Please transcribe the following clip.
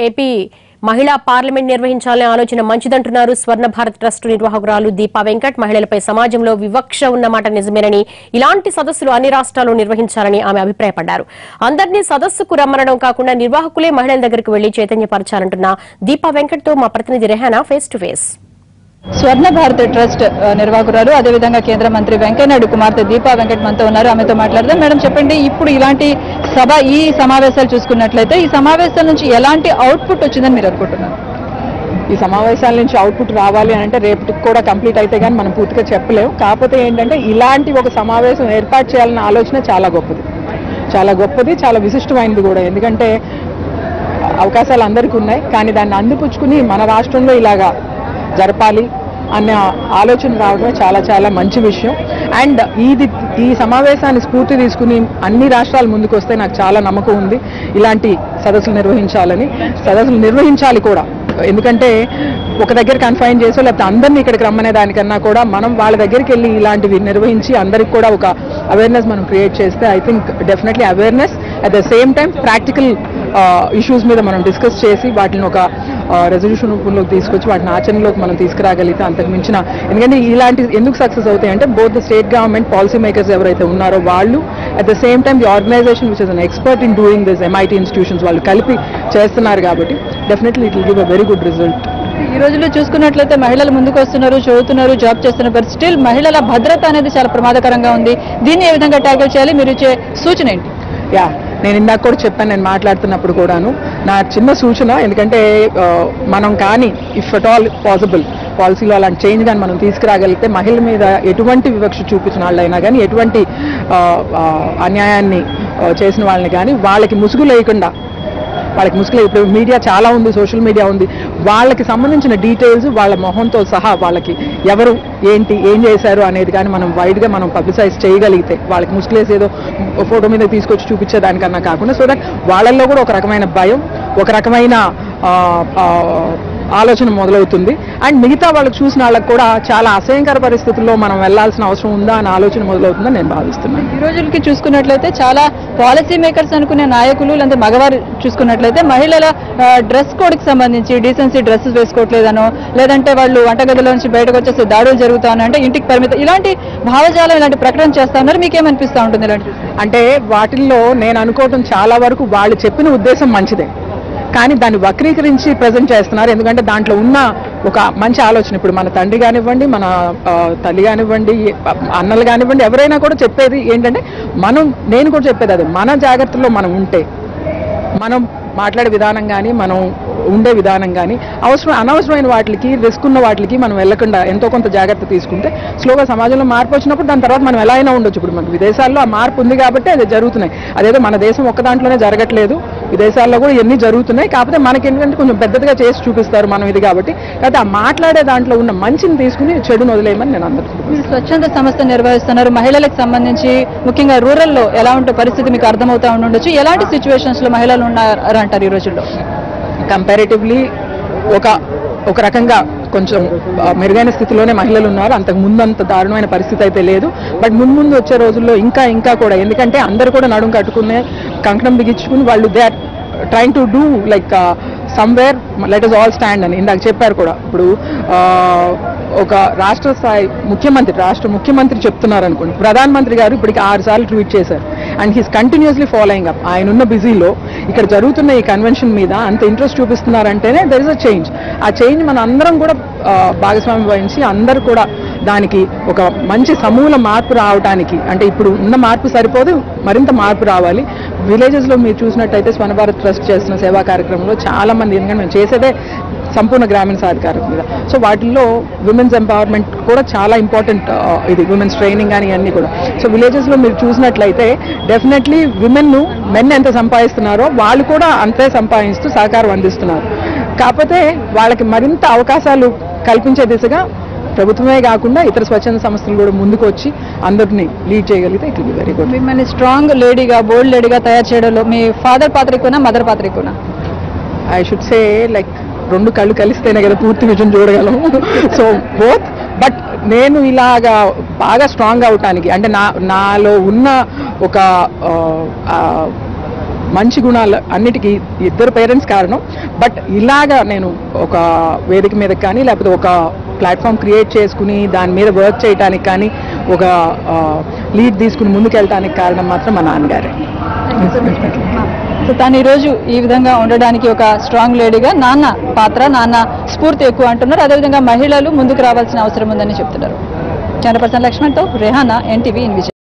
AP మహిళా parliament నిర్వహించాలనే ఆలోచన మంచిదంటున్నారు స్వర్ణ భారత్ ట్రస్ట్ నిర్వాహకురాలు దీపా వెంకట్ మహిళలపై సమాజంలో వివక్ష ఉన్నమాట నిజమేనని ఇలాంటి సదస్సులు అన్ని రాష్ట్రాల్లో నిర్వహించాలని ఆమె అభిప్రాయపడ్డారు అందరినీ సదస్సుకు రమ్మనడం కాకుండా నిర్వాహకులే మహిళల దగ్గరకు వెళ్లి చైతన్యపరచాలంటున్న దీపా వెంకట్ తో మా ప్రతినిధి రెహానా ఫేస్ టు ఫేస్ స్వర్ణ భారత్ ట్రస్ట్ ఆ, నిర్వాహకురాలు అదేవిధంగా కేంద్ర మంత్రి వెంకయ్యనాయుడు కుమార్తె దీపా వెంకట్ మనతో ఉన్నారు ఆమెతో మాట్లాడదాం మేడం చెప్పండి ఇప్పుడు ఇలాంటి సభ ఈ సమావేశాలు చూసుకున్నట్లయితే ఈ సమావేశాల నుంచి ఎలాంటి అవుట్పుట్ వచ్చిందని మీరు అనుకుంటున్నారు ఈ సమావేశాల నుంచి అవుట్పుట్ రావాలి అని అంటే రేపటికి కూడా కంప్లీట్ అయితే కానీ మనం పూర్తిగా చెప్పలేము కాకపోతే ఏంటంటే ఇలాంటి ఒక సమావేశం ఏర్పాటు చేయాలన్న ఆలోచన చాలా గొప్పది చాలా గొప్పది చాలా విశిష్టమైనది కూడా ఎందుకంటే అవకాశాలు అందరికీ ఉన్నాయి కానీ దాన్ని అందిపుచ్చుకుని మన రాష్ట్రంలో ఇలాగా జరపాలి అన్న ఆలోచన రావడం చాలా చాలా మంచి విషయం అండ్ ఇది ఈ సమావేశాన్ని స్ఫూర్తి తీసుకుని అన్ని రాష్ట్రాలు ముందుకు వస్తే నాకు చాలా నమ్మకం ఉంది ఇలాంటి సదస్సులు నిర్వహించాలని సదస్సులు నిర్వహించాలి కూడా ఎందుకంటే ఒక దగ్గర కన్ఫైన్ చేసో లేకపోతే అందరినీ ఇక్కడికి రమ్మనే దానికన్నా కూడా మనం వాళ్ళ దగ్గరికి వెళ్ళి ఇలాంటివి నిర్వహించి అందరికి కూడా ఒక అవేర్నెస్ మనం క్రియేట్ చేస్తే I think definitely awareness at the same time practical issues మీద మనం డిస్కస్ చేసి వాటిని ఒక రెజల్యూషన్ రూపంలోకి తీసుకొచ్చి వాటిని ఆచరణలోకి మనం తీసుకురాగలిగితే అంతకు మించిన ఎందుకంటే ఇలాంటి ఎందుకు సక్సెస్ అవుతాయి అంటే both the state government policy makers ఎవరైతే ఉన్నారో వాళ్ళు at the same time the organisation which is an expert in doing this MIT institutions వాళ్ళు కలిపి చేస్తున్నారు కాబట్టి definitely it will give a very good result ఈ రోజుల్లో చూసుకున్నట్లయితే మహిళలు ముందుకు వస్తున్నారు చదువుతున్నారు జాబ్ చేస్తున్నారు బట్ స్టిల్ మహిళల భద్రత అనేది చాలా ప్రమాదకరంగా ఉంది దీన్ని ఏ విధంగా ట్యాకిల్ చేయాలి మీరు ఇచ్చే సూచన ఏంటి యా నేను ఇందాక కూడా చెప్పాను నేను మాట్లాడుతున్నప్పుడు కూడాను నా చిన్న సూచన ఎందుకంటే ఆ, మనం కానీ ఇఫ్ అట్ ఆల్ పాసిబుల్ పాలసీలో అలాంటి చేంజ్ కానీ మనం తీసుకురాగలిగితే మహిళల మీద ఎటువంటి వివక్ష చూపించిన వాళ్ళైనా కానీ ఎటువంటి ఆ, ఆ, అన్యాయాన్ని ఆ, చేసిన వాళ్ళని కానీ వాళ్ళకి ముసుగు లేకుండా వాళ్ళకి ముసుగులు ఇప్పుడు మీడియా చాలా ఉంది సోషల్ మీడియా ఉంది వాళ్ళకి సంబంధించిన డీటెయిల్స్ వాళ్ళ మొహంతో సహా వాళ్ళకి ఎవరు ఏంటి ఏం చేశారు అనేది కానీ మనం వైడ్గా మనం పబ్లిసైజ్ చేయగలిగితే వాళ్ళకి ముసుగులేసి ఏదో ఫోటో మీద తీసుకొచ్చి చూపించేదానికన్నా కాకుండా సో దట్ వాళ్ళల్లో కూడా ఒక రకమైన భయం ఒక రకమైన ఆ, ఆ, ఆలోచన మొదలవుతుంది అండ్ మిగతా వాళ్ళకి చూసిన వాళ్ళకి కూడా చాలా అసహ్యంకర పరిస్థితుల్లో మనం వెళ్ళాల్సిన అవసరం ఉందా అనే ఆలోచన మొదలవుతుందని నేను భావిస్తున్నాను ఈ రోజులకి చూసుకున్నట్లయితే చాలా పాలసీ మేకర్స్ అనుకునే నాయకులు లేదా మగవారు చూసుకున్నట్లయితే మహిళల డ్రెస్ కోడ్ కి సంబంధించి డీసెన్సీ డ్రెస్సెస్ వేసుకోవట్లేదనో లేదంటే వాళ్ళు వంటగదిలో నుంచి బయటకు వచ్చేసి దాడులు జరుగుతాను అంటే ఇంటికి పరిమితం ఇలాంటి భావజాలం ఇలాంటి ప్రకటన చేస్తా ఉన్నారు మీకేమనిపిస్తా ఉంటుంది ఇలాంటి అంటే వాటిల్లో నేను అనుకోవటం చాలా వరకు వాళ్ళు చెప్పిన ఉద్దేశం మంచిదే కానీ దాన్ని వక్రీకరించి ప్రజెంట్ చేస్తున్నారు ఎందుకంటే దాంట్లో ఉన్న ఒక మంచి ఆలోచన ఇప్పుడు మన తండ్రి కానివ్వండి మన ఆ, తల్లి కానివ్వండి ఆ, అన్నలు కానివ్వండి ఎవరైనా కూడా చెప్పేది ఏంటంటే మనం నేను కూడా చెప్పేది అదే మన జాగ్రత్తలో మనం ఉంటే మనం మాట్లాడే విధానం కానీ మనం ఉండే విధానం కానీ అవసరం అనవసరమైన వాటికి రిస్క్ ఉన్న వాటికి మనం వెళ్ళకుండా ఎంతో కొంత జాగ్రత్త తీసుకుంటే స్లోగా సమాజంలో మార్పు వచ్చినప్పుడు దాని తర్వాత మనం ఎలా అయినా ఉండొచ్చు ఇప్పుడు మనకి విదేశాల్లో ఆ మార్పు ఉంది కాబట్టి అది జరుగుతున్నాయి అదేదో మన దేశం ఒక్క దాంట్లోనే జరగట్లేదు విదేశాల్లో కూడా ఇవన్నీ జరుగుతున్నాయి కాకపోతే మనకి ఏంటంటే కొంచెం పెద్దదిగా చేసి చూపిస్తారు మనం ఇది కాబట్టి కాబట్టి ఆ మాట్లాడే దాంట్లో ఉన్న మంచిని తీసుకుని చెడును వదిలేయమని నేను అందరికీ మీరు స్వచ్ఛంద సంస్థ నిర్వహిస్తున్నారు మహిళలకు సంబంధించి ముఖ్యంగా రూరల్లో ఎలా ఉంటే పరిస్థితి మీకు అర్థమవుతా ఉండొచ్చు ఎలాంటి సిచ్యువేషన్స్ లో మహిళలు ఉన్నారు అంటారు ఈ రోజుల్లో కంపారిటివ్లీ ఒక ఒక రకంగా కొంచెం ఆ, మెరుగైన స్థితిలోనే మహిళలు ఉన్నారు అంతకు ముందు అంత దారుణమైన పరిస్థితి అయితే లేదు బట్ ముందు ముందు వచ్చే రోజుల్లో ఇంకా ఇంకా కూడా ఎందుకంటే అందరు కూడా నడుము కట్టుకునే కంకణం బిగించుకుని వాళ్ళు they are trying to do like somewhere let is all stand అని ఇందాక చెప్పారు కూడా ఇప్పుడు ఆ, ఒక రాష్ట్ర స్థాయి ముఖ్యమంత్రి రాష్ట్ర ముఖ్యమంత్రి చెప్తున్నారు అనుకోండి ప్రధానమంత్రి గారు ఇప్పటికి ఆరు సార్లు ట్వీట్ చేశారు and he's continuously following up ఆయన ఉన్న బిజీలో ఇక్కడ జరుగుతున్న ఈ కన్వెన్షన్ మీద అంత ఇంట్రెస్ట్ చూపిస్తున్నారంటేనే దర్ ఇస్ అ చేంజ్ ఆ చేంజ్ మన అందరం కూడా ఆ, భాగస్వామ్యం వహించి అందరూ కూడా దానికి ఒక మంచి సమూల మార్పు రావడానికి అంటే ఇప్పుడు ఉన్న మార్పు సరిపోదు మరింత మార్పు రావాలి విలేజెస్లో మీరు చూసినట్టయితే స్వన భారత్ ట్రస్ట్ చేస్తున్న సేవా కార్యక్రమంలో చాలా మంది ఎందుకంటే మేము చేసేదే సంపూర్ణ గ్రామీణ సాధికారత మీద సో వాటిల్లో విమెన్స్ ఎంపవర్మెంట్ కూడా చాలా ఇంపార్టెంట్ ఇది విమెన్స్ ట్రైనింగ్ కానీ అన్నీ కూడా సో విలేజెస్లో మీరు చూసినట్లయితే డెఫినెట్లీ విమెన్ మెన్ ఎంత సంపాదిస్తున్నారో వాళ్ళు కూడా అంతే సంపాదిస్తూ సహకారం అందిస్తున్నారు కాకపోతే వాళ్ళకి మరింత అవకాశాలు కల్పించే దిశగా ప్రభుత్వమే కాకుండా ఇతర స్వచ్ఛంద సంస్థలు కూడా ముందుకు వచ్చి అందరినీ లీడ్ చేయగలిగితే ఇట్ విల్ వెరీ గుడ్ మిమ్మల్ని స్ట్రాంగ్ లేడీగా బోల్డ్ లేడీగా తయారు చేయడంలో మీ ఫాదర్ పాత్ర ఎక్కువనా మదర్ పాత్ర ఎక్కువనా ఐ షుడ్ సే లైక్ రెండు కళ్ళు కలిస్తేనే కదా పూర్తి విజయం చూడగలం సో బోత్ బట్ నేను ఇలాగా బాగా స్ట్రాంగ్ అవటానికి అంటే నా నాలో ఉన్న ఒక మంచి గుణాలు అన్నిటికీ ఇద్దరు పేరెంట్స్ కారణం బట్ ఇలాగా నేను ఒక వేదిక మీద కానీ లేకపోతే ఒక ప్లాట్ఫామ్ క్రియేట్ చేసుకుని దాని మీద వర్క్ చేయడానికి కానీ ఒక లీడ్ తీసుకుని ముందుకెళ్ళడానికి కారణం మాత్రం మా నాన్నగారే సో తను ఈ రోజు ఈ విధంగా ఉండడానికి ఒక స్ట్రాంగ్ లేడీగా నాన్న పాత్ర నాన్న స్ఫూర్తి ఎక్కువ అంటున్నారు అదేవిధంగా మహిళలు ముందుకు రావాల్సిన అవసరం ఉందని చెప్తున్నారు చంద్రపర్సన్ లక్ష్మణ్తో రెహానా ఎన్టీవీ ఇన్ విజయ్